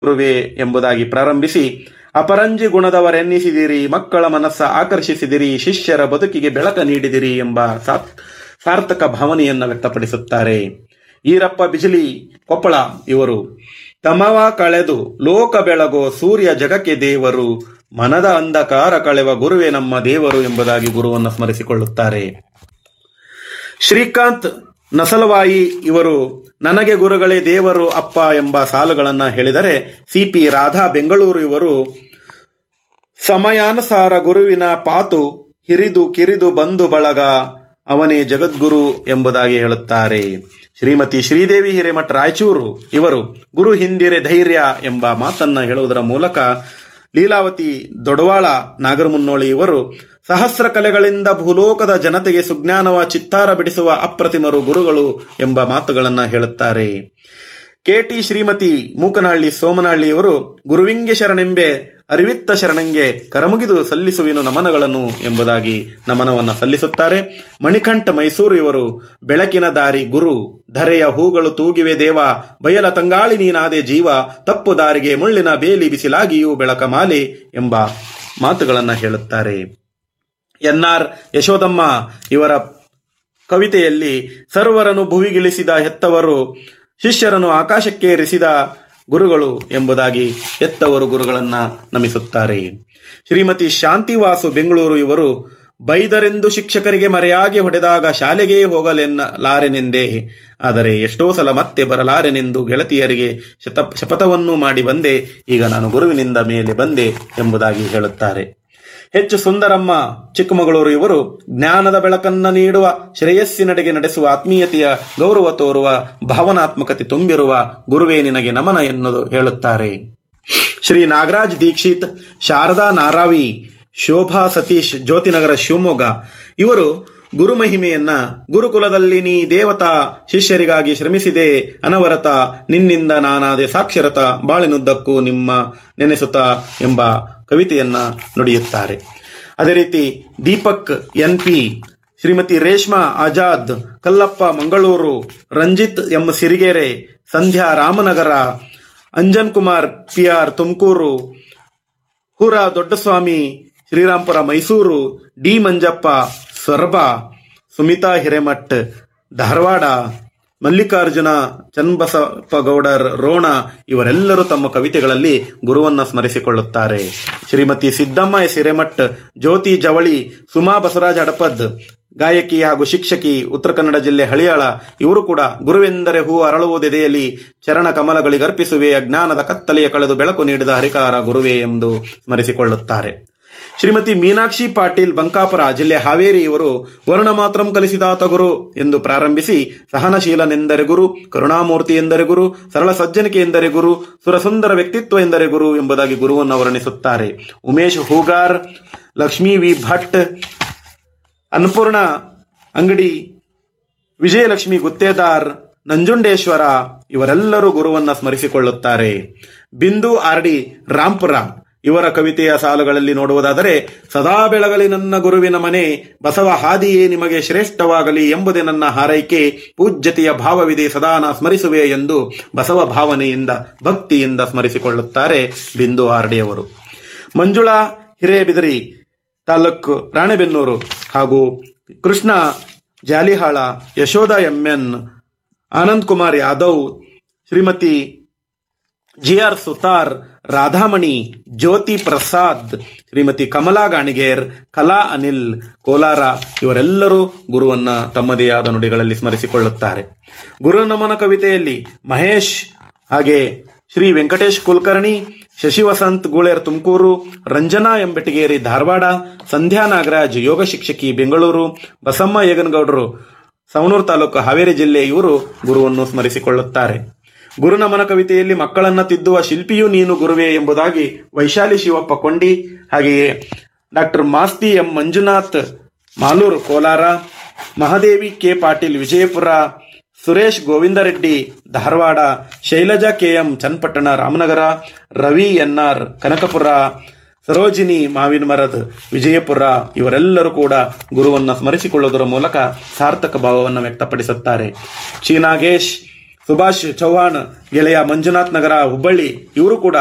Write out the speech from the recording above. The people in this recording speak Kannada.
ಗುರುವೇ ಎಂಬುದಾಗಿ ಪ್ರಾರಂಭಿಸಿ ಅಪರಂಜಿ ಗುಣದವರೆನ್ನಿಸಿದಿರಿ ಮಕ್ಕಳ ಮನಸ್ಸ ಆಕರ್ಷಿಸಿದಿರಿ ಶಿಷ್ಯರ ಬದುಕಿಗೆ ಬೆಳಕ ನೀಡಿದಿರಿ ಎಂಬ ಸಾ- ಸಾರ್ಥಕ ಭಾವನೆಯನ್ನು ವ್ಯಕ್ತಪಡಿಸುತ್ತಾರೆ ಈರಪ್ಪ ಬಿಜಿಲಿ ಕೊಪ್ಪಳ ಇವರು ತಮವ ಕಳೆದು ಲೋಕ ಬೆಳಗೋ ಸೂರ್ಯ ಜಗಕ್ಕೆ ದೇವರು ಮನದ ಅಂಧಕಾರ ಕಳೆವ ಗುರುವೇ ನಮ್ಮ ದೇವರು ಎಂಬುದಾಗಿ ಗುರುವನ್ನು ಸ್ಮರಿಸಿಕೊಳ್ಳುತ್ತಾರೆ ಶ್ರೀಕಾಂತ್ ನಸಲವಾಯಿ ಇವರು ನನಗೆ ಗುರುಗಳೇ ದೇವರು ಅಪ್ಪ ಎಂಬ ಸಾಲುಗಳನ್ನು ಹೇಳಿದರೆ ಸಿಪಿ ರಾಧಾ ಬೆಂಗಳೂರು ಇವರು ಸಮಯಾನುಸಾರ ಗುರುವಿನ ಪಾತು ಹಿರಿದು ಕಿರಿದು ಬಂದು ಬಳಗ ಅವನೇ ಜಗದ್ಗುರು ಎಂಬುದಾಗಿ ಹೇಳುತ್ತಾರೆ ಶ್ರೀಮತಿ ಶ್ರೀದೇವಿ ಹಿರೇಮಠ ರಾಯಚೂರು ಇವರು ಗುರು ಹಿಂದಿರೆ ಧೈರ್ಯ ಎಂಬ ಮಾತನ್ನ ಹೇಳುವುದರ ಮೂಲಕ ಲೀಲಾವತಿ ದೊಡವಾಳ ನಾಗರಮುನ್ನೋಳಿ ಇವರು ಸಹಸ್ರ ಕಲೆಗಳಿಂದ ಭೂಲೋಕದ ಜನತೆಗೆ ಸುಜ್ಞಾನವ ಚಿತ್ತಾರ ಬಿಡಿಸುವ ಅಪ್ರತಿಮರು ಗುರುಗಳು ಎಂಬ ಮಾತುಗಳನ್ನ ಹೇಳುತ್ತಾರೆ ಕೆಟಿ ಶ್ರೀಮತಿ ಮೂಕನಹಳ್ಳಿ ಸೋಮನಹಳ್ಳಿಯವರು ಗುರುವಿಂಗೆ ಶರಣೆಂಬೆ ಅರಿವಿತ್ತ ಶರಣಂಗೆ ಕರಮುಗಿದು ಸಲ್ಲಿಸುವಿನು ನಮನಗಳನ್ನು ಎಂಬುದಾಗಿ ನಮನವನ್ನ ಸಲ್ಲಿಸುತ್ತಾರೆ ಮಣಿಕಂಠ ಮೈಸೂರು ಇವರು ಬೆಳಕಿನ ದಾರಿ ಗುರು ಧರೆಯ ಹೂಗಳು ತೂಗಿವೆ ದೇವ ಬಯಲ ತಂಗಾಳಿ ನೀನಾದೆ ಜೀವ ತಪ್ಪು ದಾರಿಗೆ ಮುಳ್ಳಿನ ಬೇಲಿ ಬಿಸಿಲಾಗಿಯೂ ಬೆಳಕ ಮಾಲೆ ಎಂಬ ಮಾತುಗಳನ್ನ ಹೇಳುತ್ತಾರೆ ಎನ್ಆರ್ ಯಶೋದಮ್ಮ ಇವರ ಕವಿತೆಯಲ್ಲಿ ಸರ್ವರನ್ನು ಭುವಿಗಿಳಿಸಿದ ಹೆತ್ತವರು ಶಿಷ್ಯರನ್ನು ಆಕಾಶಕ್ಕೇರಿಸಿದ ಗುರುಗಳು ಎಂಬುದಾಗಿ ಹೆತ್ತವರು ಗುರುಗಳನ್ನ ನಮಿಸುತ್ತಾರೆ ಶ್ರೀಮತಿ ಶಾಂತಿವಾಸು ಬೆಂಗಳೂರು ಇವರು ಬೈದರೆಂದು ಶಿಕ್ಷಕರಿಗೆ ಮರೆಯಾಗಿ ಹೊಡೆದಾಗ ಶಾಲೆಗೇ ಹೋಗಲೆನ್ನಲಾರೆನೆಂದೇ ಆದರೆ ಎಷ್ಟೋ ಸಲ ಮತ್ತೆ ಬರಲಾರೆನೆಂದು ಗೆಳತಿಯರಿಗೆ ಶತ ಶಪಥವನ್ನು ಮಾಡಿ ಬಂದೆ ಈಗ ನಾನು ಗುರುವಿನಿಂದ ಮೇಲೆ ಬಂದೆ ಎಂಬುದಾಗಿ ಹೇಳುತ್ತಾರೆ ಹೆಚ್ಚು ಸುಂದರಮ್ಮ ಚಿಕ್ಕಮಗಳೂರು ಇವರು ಜ್ಞಾನದ ಬೆಳಕನ್ನ ನೀಡುವ ಶ್ರೇಯಸ್ಸಿನಡೆಗೆ ನಡೆಸುವ ಆತ್ಮೀಯತೆಯ ಗೌರವ ತೋರುವ ಭಾವನಾತ್ಮಕತೆ ತುಂಬಿರುವ ಗುರುವೇ ನಿನಗೆ ನಮನ ಎನ್ನುವುದು ಹೇಳುತ್ತಾರೆ ಶ್ರೀ ನಾಗರಾಜ್ ದೀಕ್ಷಿತ್ ಶಾರದಾ ನಾರಾವಿ ಶೋಭಾ ಸತೀಶ್ ಜ್ಯೋತಿನಗರ ಶಿವಮೊಗ್ಗ ಇವರು ಗುರುಮಹಿಮೆಯನ್ನ ಗುರುಕುಲದಲ್ಲಿ ನೀ ದೇವತಾ ಶಿಷ್ಯರಿಗಾಗಿ ಶ್ರಮಿಸಿದೆ ಅನವರತ ನಿನ್ನಿಂದ ನಾನಾದೆ ಸಾಕ್ಷರತ ಬಾಳಿನುದ್ದಕ್ಕೂ ನಿಮ್ಮ ನೆನೆಸುತ್ತ ಎಂಬ ಕವಿತೆಯನ್ನ ನುಡಿಯುತ್ತಾರೆ ಅದೇ ರೀತಿ Deepak N P Shrimati Reshma Azad Kallappa Mangaluru Ranjith M Sirigere Sandhya Ramanagara Anjan Kumar P R Tumakuru ಹುರ ದೊಡ್ಡಸ್ವಾಮಿ ಶ್ರೀರಾಂಪುರ ಮೈಸೂರು ಡಿ ಮಂಜಪ್ಪ ಸೊರಬ ಸುಮಿತಾ ಹಿರೇಮಠ್ ಧಾರವಾಡ ಮಲ್ಲಿಕಾರ್ಜುನ ಚನ್ನಬಸಪ್ಪ ಗೌಡರ್ ರೋಣ ಇವರೆಲ್ಲರೂ ತಮ್ಮ ಕವಿತೆಗಳಲ್ಲಿ ಗುರುವನ್ನ ಸ್ಮರಿಸಿಕೊಳ್ಳುತ್ತಾರೆ ಶ್ರೀಮತಿ ಸಿದ್ದಮ್ಮ ಎಸ್ ಹಿರೇಮಠ್ ಜ್ಯೋತಿ ಜವಳಿ ಸುಮಾ ಬಸವರಾಜ ಹಡಪದ್ ಗಾಯಕಿ ಹಾಗೂ ಶಿಕ್ಷಕಿ ಉತ್ತರ ಕನ್ನಡ ಜಿಲ್ಲೆ ಹಳಿಯಾಳ ಇವರು ಕೂಡ ಗುರುವೆಂದರೆ ಹೂ ಅರಳುವುದೆದೆಯಲ್ಲಿ ಚರಣ ಕಮಲಗಳಿಗರ್ಪಿಸುವೆ ಅಜ್ಞಾನದ ಕತ್ತಲೆಯ ಕಳೆದು ಬೆಳಕು ನೀಡಿದ ಹರಿಕಾರ ಗುರುವೇ ಎಂದು ಸ್ಮರಿಸಿಕೊಳ್ಳುತ್ತಾರೆ ಶ್ರೀಮತಿ ಮೀನಾಕ್ಷಿ ಪಾಟೀಲ್ ಬಂಕಾಪುರ ಜಿಲ್ಲೆ ಹಾವೇರಿ ಇವರು ವರ್ಣ ಮಾತ್ರಂ ಕಲಿಸಿದಾತ ಗುರು ಎಂದು ಪ್ರಾರಂಭಿಸಿ ಸಹನಶೀಲನೆಂದರೆ ಗುರು ಕರುಣಾಮೂರ್ತಿ ಎಂದರೆ ಗುರು ಸರಳ ಸಜ್ಜನಿಕೆ ಎಂದರೆ ಗುರು ಸುರಸುಂದರ ವ್ಯಕ್ತಿತ್ವ ಎಂದರೆ ಗುರು ಎಂಬುದಾಗಿ ಗುರುವನ್ನು ವರ್ಣಿಸುತ್ತಾರೆ ಉಮೇಶ್ ಹೂಗಾರ್ ಲಕ್ಷ್ಮೀ ವಿ ಭಟ್ ಅನ್ನಪೂರ್ಣ ಅಂಗಡಿ ವಿಜಯಲಕ್ಷ್ಮಿ ಗುತ್ತೇದಾರ್ ನಂಜುಂಡೇಶ್ವರ ಇವರೆಲ್ಲರೂ ಗುರುವನ್ನ ಸ್ಮರಿಸಿಕೊಳ್ಳುತ್ತಾರೆ ಬಿಂದು ಆರ್ ಡಿ ರಾಂಪುರ ಇವರ ಕವಿತೆಯ ಸಾಲುಗಳಲ್ಲಿ ನೋಡುವುದಾದರೆ ಸದಾ ಬೆಳಗಲಿ ನನ್ನ ಗುರುವಿನ ಮನೆ ಬಸವ ಹಾದಿಯೇ ನಿಮಗೆ ಶ್ರೇಷ್ಠವಾಗಲಿ ಎಂಬುದೇ ನನ್ನ ಹಾರೈಕೆ ಪೂಜ್ಯತೆಯ ಭಾವವಿದೆ ಸದಾನ ಸ್ಮರಿಸುವೆ ಎಂದು ಬಸವ ಭಾವನೆಯಿಂದ ಭಕ್ತಿಯಿಂದ ಸ್ಮರಿಸಿಕೊಳ್ಳುತ್ತಾರೆ ಬಿಂದು ಆರ್ಡಿ ಅವರು ಮಂಜುಳಾ ಹಿರೇಬಿದರಿ ತಾಲೂಕು ರಾಣೆಬೆನ್ನೂರು ಹಾಗೂ Krishna Jalihal Yashoda MN Anand Kumar Yadav Shrimati G R Sutar Radhamani Jyothi Prasad Shrimati Kamala Ganiger Kala Anil Kolar ಇವರೆಲ್ಲರೂ ಗುರುವನ್ನ ತಮ್ಮದೇ ಆದ ನುಡಿಗಳಲ್ಲಿ ಸ್ಮರಿಸಿಕೊಳ್ಳುತ್ತಾರೆ ಗುರು ನಮನ ಕವಿತೆಯಲ್ಲಿ ಮಹೇಶ್ ಹಾಗೆ ಶ್ರೀ ವೆಂಕಟೇಶ್ ಕುಲಕರ್ಣಿ ಶಶಿ ವಸಂತ್ ಗೂಳೇರ್ ತುಮಕೂರು ರಂಜನಾ ಎಂಬೆಟಗೇರಿ ಧಾರವಾಡ ಸಂಧ್ಯಾ ನಾಗರಾಜ್ ಯೋಗ ಶಿಕ್ಷಕಿ ಬೆಂಗಳೂರು ಬಸಮ್ಮ ಯಗನಗೌಡರು ಸವಣೂರು ತಾಲೂಕು ಹಾವೇರಿ ಜಿಲ್ಲೆ ಇವರು ಗುರುವನ್ನು ಸ್ಮರಿಸಿಕೊಳ್ಳುತ್ತಾರೆ ಗುರುನಮನ ಕವಿತೆಯಲ್ಲಿ ಮಕ್ಕಳನ್ನ ತಿದ್ದುವ ಶಿಲ್ಪಿಯೂ ನೀನು ಗುರುವೇ ಎಂಬುದಾಗಿ ವೈಶಾಲಿ ಶಿವಪ್ಪ ಕೊಂಡಿ ಹಾಗೆಯೇ doctor Masti M Manjunath Malur Kolar Mahadevi K Patil Vijayapura Suresh Govindareddy Dharwad Shailaja KM Channapatna Ramanagara Ravi NR Kanakapura Sarojini ಮಾವಿನ ಮರದ ವಿಜಯಪುರ ಇವರೆಲ್ಲರೂ ಕೂಡ ಗುರುವನ್ನ ಸ್ಮರಿಸಿಕೊಳ್ಳುವುದರ ಮೂಲಕ ಸಾರ್ಥಕ ಭಾವವನ್ನು ವ್ಯಕ್ತಪಡಿಸುತ್ತಾರೆ ಶ್ರೀ ನಾಗೇಶ್ ಸುಭಾಷ್ ಚೌಹಾಣ್ ಗೆಳೆಯ ಮಂಜುನಾಥ್ ನಗರ ಹುಬ್ಬಳ್ಳಿ ಇವರು ಕೂಡ